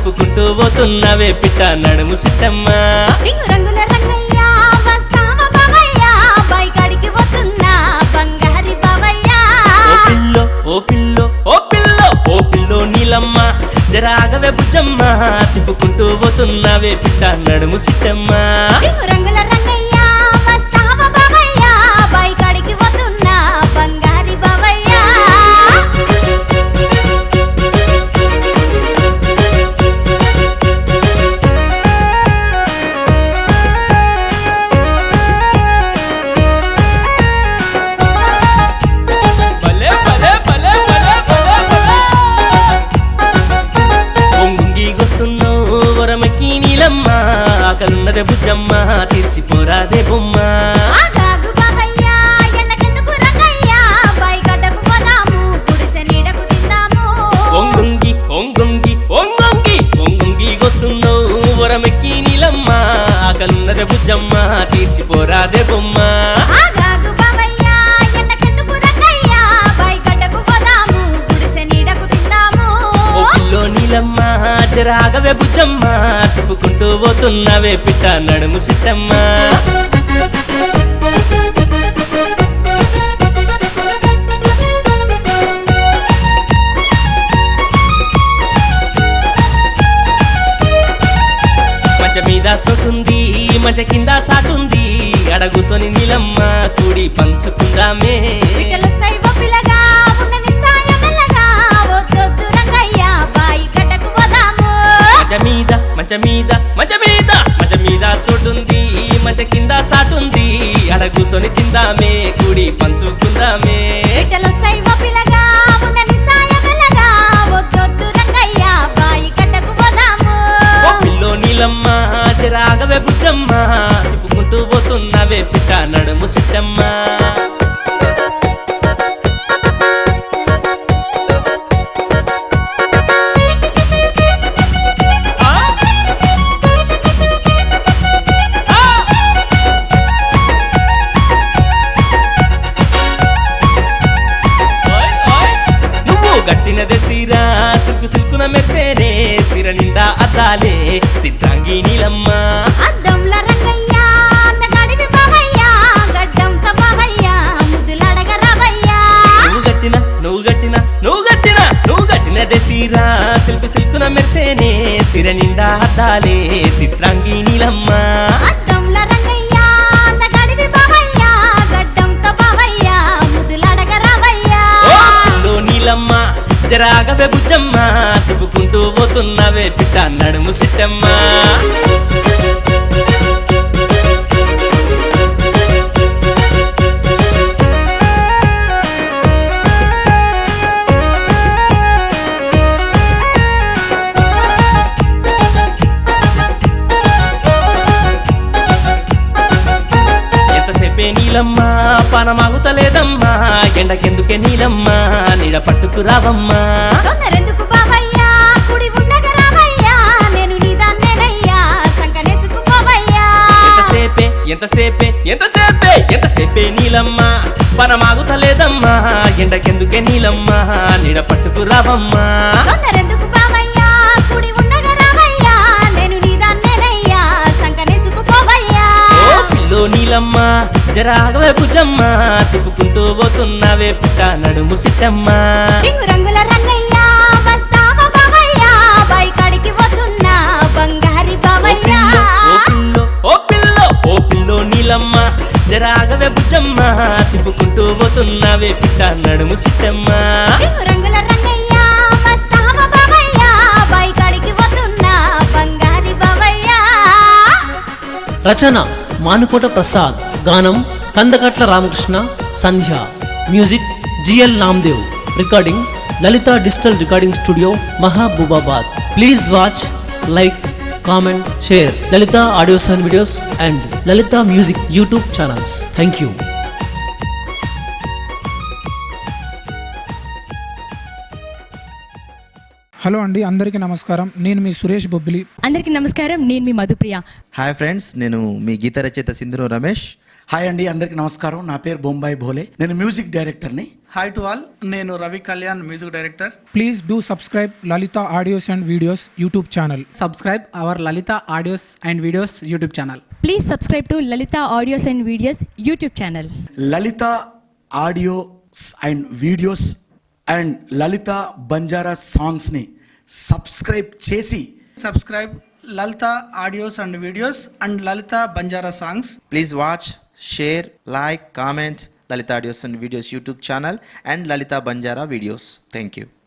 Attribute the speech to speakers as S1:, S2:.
S1: తిప్పుకుంటూ పోతున్నవే పిట్ట నడుము సిట్టమ్మ
S2: రింగు రంగుల రంగయ్య వస్తావ బావయ్య బైకాడికి వస్తున్నా బంగారి బావయ్య
S1: ఓ పిల్లో ఓ పిల్లో ఓ పిల్లో ఓ పిల్లో నీలమ్మ జరాగవే బుజ్జమ్మ తిప్పుకుంటూ పోతున్నవే పిట్ట నడుము సిట్టమ్మ
S2: రింగు రంగుల రంగయ్య వస్తావ బావయ్య బైకాడికి వస్తున్నా బంగారి బావయ్య
S1: భలే భలే భలే భలే భలే భలే పొంగిగొస్తున్నావు వరమకి నీలమ్మ ఆకలున్నదే బుజ్జమ్మ తీర్చిపోరాదే బొమ్మ
S2: ఆగాగు బావయ్య ఎండకెందుకు రంగయ్య బైకాడకు పోదాము గుడిసె నీడకు తిందాము
S1: ఒంగొంగి ఒంగొంగి ఒంగొంగి ఒంగొంగి వస్తున్నావు వరమెక్కి నీలమ్మ ఆకలున్నదే బుజ్జమ్మ తీర్చిపోరాదే బొమ్మ
S2: ఆగాగు బావయ్య ఎండకెందుకు రంగయ్య బైకాడకు పోదాము గుడిసె నీడకు తిందాము
S1: ఓ పిల్లో నీలమ్మ జరాగవే బుజ్జమ్మ తిప్పుకుంటూ పోతున్నవే పిట్ట నడుము సిట్టమ్మ మంచ మీద సొటుంది మంచ కింద సాటుంది అడగుసొని నీలమ్మ కూడి పంచుకుందామే
S2: పిట్టలొస్తాయి ఓ పిల్లగా ఉండనిస్తాయ మెల్లగా వద్దొద్దు రంగయ్య బాయి కట్టకు పోదాము
S1: మంచ మీద మంచ మీద మంచ మీద మంచ మీద సోటుంది మంచ కింద సాటుంది అడగుసొని తిందామే కూడి పంచుకుందామే
S2: పిట్టలొస్తాయి ఓ పిల్లగా ఉండనిస్తాయ మెల్లగా వద్దొద్దు రంగయ్య బాయి కట్టకు పోదాము
S1: ఓ పిల్లో నీలమ్మ జరాగవే బుజ్జమ్మ తిప్పుకుంటూ పోతున్నవే పిట్ట నడుము సిట్టమ్మ ఆ? ఆ! ఓయ్ ఓయ్ నువ్వు గట్టినదే సీరా సిల్కు సిల్కున మెరిసేనే సిర నిండా అద్దాలే చిత్రాంగి నీలమ్మ
S2: అద్దంల రంగయ్య అందగాడివి బావయ్య గడ్డంతో బావయ్య ముద్దులాడగ రావయ్య
S1: నువ్వు గట్టిన నువ్వు గట్టిన నువ్వు గట్టిన నువ్వు గట్టినదే సీరా సిల్కు సిల్కున మెరిసేనే సిర నిండా అద్దాలే చిత్రాంగి నీలమ్మ
S2: అద్దంల రంగయ్య అందగాడివి బావయ్య గడ్డంతో బావయ్య ముద్దులాడగ రావయ్య
S1: ఓ పిల్లో నీలమ్మ జరాగవే బుజ్జమ్మ తిప్పుకుంటూ పోతున్నవే పిట్ట నడుము సిట్టమ్మ ఎంతసేపే నీలమ్మ పనమాగుతలేదమ్మా ఎండకెందుకే నీలమ్మ నీడ పట్టుకు రావమ్మా
S2: తొందరెందుకు బావయ్య కుడి ఉండగ రావయ్య నేను నీదాన్నేనయ్యా సంకనేసుకు పోవయ్యా
S1: ఎంతసేపే ఎంతసేపే ఎంతసేపే ఎంతసేపే నీలమ్మ పనమాగుతలేదమ్మా ఎండకెందుకే నీలమ్మ నీడ పట్టుకు రావమ్మా
S2: తొందరెందుకు బావయ్య కుడి ఉండగ రావయ్య నేను నీదాన్నేనయ్యా సంకనేసుకు పోవయ్యా
S1: ఓ పిల్లో నీలమ్మ జరాగవే భుజమ్మ తిప్పుకుంటూ పోతున్నావే పుట్ట నడుము సిట్టమ్మ
S2: రింగు రంగుల రంగయ్య వస్తావ బావయ్య బైకాడికి వస్తున్నా బంగారి
S1: ఓ
S2: బావయ్య
S1: పిల్లో ఓ పిల్లో ఓ పిల్లో ఓ పిల్లో నీలమ్మ జరాగవే భుజమ్మ తిప్పుకుంటూ పోతున్నావే పుట్ట నడుము సిట్టమ్మ
S2: రింగు రంగుల రంగయ్య వస్తావ బావయ్య బైకాడికి వస్తున్నా బంగారి బావయ్య
S3: రచన మానుకోట ప్రసాద్ గానం Kandakatla Ramakrishna Sandhya music GL Namdev recording Lalitha digital recording studio Mahabubabad please watch like comment share Lalitha audios and videos and Lalitha music YouTube channels thank you
S4: hello అండి అందరికీ నమస్కారం నేను మీ సురేష్ బొబ్బిలి
S5: అందరికీ నమస్కారం నేను మీ మధుప్రియ
S6: హాయ్ ఫ్రెండ్స్ నేను మీ గీత రచయిత సింధురు రమేష్
S7: హాయ్ అండి అందరికి నమస్కారం నా పేరు బొంబాయి భోలే నేను మ్యూజిక్ డైరెక్టర్ని
S8: హాయ్ టు ఆల్ నేను Ravi Kalyan music director
S4: please do subscribe Lalitha audios and videos YouTube channel
S9: subscribe our Lalita audios and videos YouTube channel.
S5: Please subscribe to Lalitha audios and videos YouTube channel
S7: Lalitha audios and videos and Lalitha Banjara సాంగ్స్ని subscribe చేసి
S8: subscribe Lalitha audios and videos and Lalitha Banjara songs
S6: please watch share like comment Lalitha audios and videos YouTube channel and Lalitha Banjara videos thank you